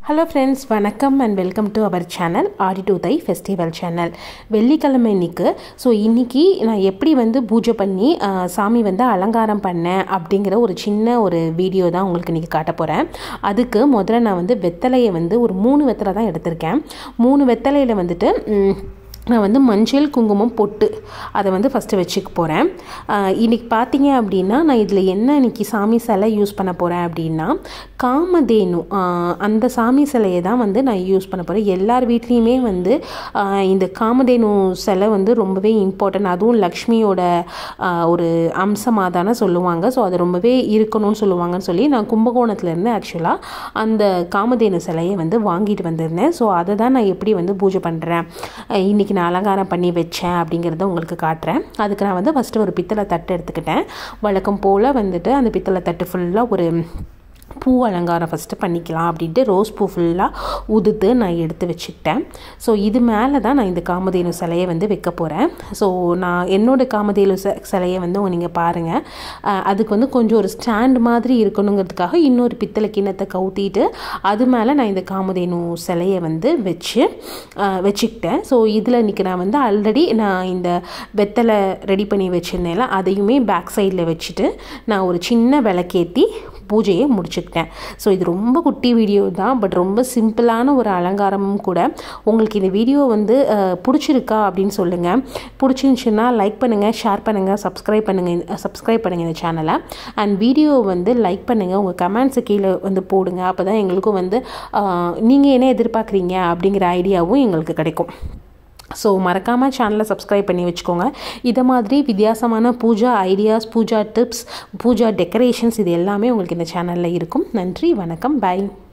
hello friends வணக்கம் and welcome to our channel Aadi to Thai festival channel வெள்ளிக்கிழமை இன்னைக்கு so இன்றைக்கி நான் எப்படி வந்து பூஜை பண்ணி ஆ, சாமி வந்து அலங்காரம் பண்ணேன் அப்படிங்கிற ஒரு சின்ன ஒரு வீடியோ தான் உங்களுக்கு இன்றைக்கி காட்ட போகிறேன் அதுக்கு முதல்ல நான் வந்து வெத்தலையை வந்து ஒரு மூணு வெத்தலை தான் எடுத்திருக்கேன் மூணு வெத்தலையில் வந்துட்டு ம், நான் வந்து மஞ்சள் குங்குமம் பொட்டு அதை வந்து ஃபஸ்ட்டு வச்சுக்க போகிறேன் இன்றைக்கி பார்த்தீங்க அப்படின்னா நான் இதில் என்ன இன்னைக்கு சாமி சிலை யூஸ் பண்ண போகிறேன் அப்படின்னா காமதேனு ஆஹ் அந்த சாமி சிலையை தான் வந்து நான் யூஸ் பண்ண போகிறேன் எல்லார் வீட்லேயுமே வந்து ஆஹ் இந்த காமதேனு சிலை வந்து ரொம்பவே இம்பார்ட்டன்ட் அதுவும் லக்ஷ்மியோட ஆஹ் ஒரு அம்சமாக தானே சொல்லுவாங்க ஸோ அது ரொம்பவே இருக்கணும்னு சொல்லுவாங்கன்னு சொல்லி நான் கும்பகோணத்துலேருந்து ஆக்சுவலாக அந்த காமதேனு சிலையை வந்து வாங்கிட்டு வந்திருந்தேன் ஸோ அதை தான் நான் எப்படி வந்து பூஜை பண்ணுறேன் இன்றைக்கி நான் அலங்காரம் பண்ணி வச்சேன் அப்படிங்கிறத உங்களுக்கு காட்டுறேன் அதுக்கு நான் வந்து ஃபஸ்ட்டு ஒரு பித்தளை தட்டு எடுத்துக்கிட்டேன் வழக்கம் போல் வந்துட்டு அந்த பித்தளை தட்டு ஃபுல்லாக ஒரு பூ அலங்காரம் ஃபஸ்ட்டு பண்ணிக்கலாம் அப்படின்ட்டு ரோஸ் பூ ஃபுல்லாக உதுத்து நான் எடுத்து வச்சுக்கிட்டேன் ஸோ இது மேலே தான் நான் இந்த காமதேனு சிலையை வந்து வைக்க போகிறேன் ஸோ நான் என்னோட காமதேனு ச சிலையை வந்து நீங்கள் பாருங்கள் அஹ் அதுக்கு வந்து கொஞ்சம் ஒரு ஸ்டாண்ட் மாதிரி இருக்கணுங்கிறதுக்காக இன்னொரு பித்தளை கிண்ணத்தை கவுத்திட்டு அது மேலே நான் இந்த காமதேனு சிலையை வந்து வச்சு அஹ் வச்சுக்கிட்டேன் ஸோ இதில் இன்றைக்கி நான் வந்து ஆல்ரெடி நான் இந்த வெத்தலை ரெடி பண்ணி வச்சுருந்தேன்ல அதையுமே பேக் சைடில் வச்சுட்டு நான் ஒரு சின்ன விளக்கேற்றி பூஜையை முடிச்சுக்கிட்டேன் ஸோ இது ரொம்ப குட்டி வீடியோ தான் பட் ரொம்ப சிம்பிளான ஒரு அலங்காரமும் கூட உங்களுக்கு இந்த வீடியோ வந்து அஹ், பிடிச்சிருக்கா அப்படின்னு சொல்லுங்கள் பிடிச்சிருந்துச்சுன்னா லைக் பண்ணுங்கள் ஷேர் பண்ணுங்கள் சப்ஸ்கிரைப் பண்ணுங்கள் சப்ஸ்கிரைப் பண்ணுங்கள் இந்த சேனலை அண்ட் வீடியோ வந்து லைக் பண்ணுங்கள் உங்கள் கமெண்ட்ஸு கீழே வந்து போடுங்க அப்போ தான் எங்களுக்கும் வந்து நீங்கள் என்ன எதிர்பார்க்குறீங்க அப்படிங்கிற ஐடியாவும் எங்களுக்கு கிடைக்கும் ஸோ மறக்காமல் சேனலை சப்ஸ்கிரைப் பண்ணி வச்சுக்கோங்க இதை மாதிரி வித்தியாசமான puja ideas puja tips puja decorations இது எல்லாமே உங்களுக்கு இந்த சேனலில் இருக்கும் நன்றி வணக்கம் பை